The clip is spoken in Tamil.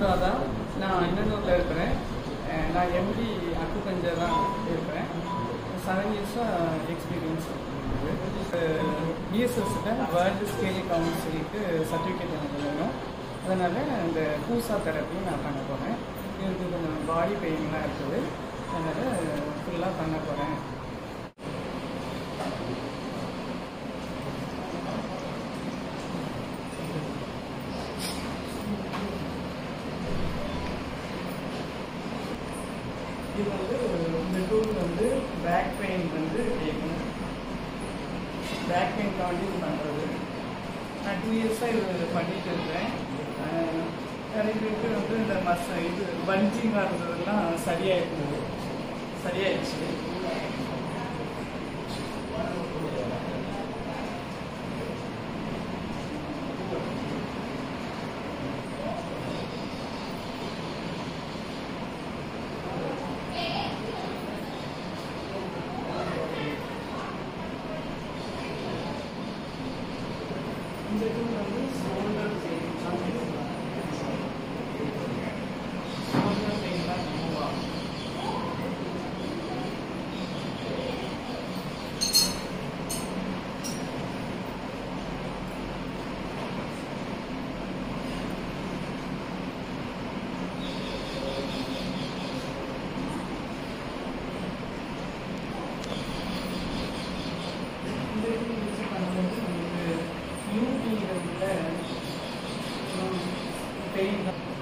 அனுராதா நான் இன்னனூரில் இருக்கிறேன் அஹ் நான் எம்டி அக்குபஞ்சர் தான் இருக்கிறேன் செவன் இயர்ஸாக எக்ஸ்பீரியன்ஸ் பிஎஸ்எஸ்ஸில் வேர்ல்டு ஸ்கேல் கவுன்சிலுக்கு சர்டிஃபிகேட் எனக்கு வேணும் அதனால் இந்த பூசா தெரப்பி நான் பண்ண போகிறேன் எனக்கு கொஞ்சம் பாடி பெயின்லாம் இருக்குது அதனால் ஃபுல்லாக பண்ண போகிறேன் இது வந்து இந்த டூல் வந்து பேக் பெயின் வந்து கேட்கணும் பேக் பெயின் காண்டி இது பண்ணுறது நான் டூ இயர்ஸாக இது பண்ணிட்டு இருக்கிறேன் அஹ் நிறைய பேருக்கு வந்து இந்த மச இது பஞ்சிங்காக இருந்ததெல்லாம் சரியாயிருந்தது சரியாயிடுச்சு இந்த டூல் வந்து ஷோல்டர் பெயின் ஷோல்டர் பெயின் தான் மூவ் ஆகும் இந்த டூல் யூஸ் பண்ணும்போது நமக்கு யூடியில் உள்ள பெயின் தான்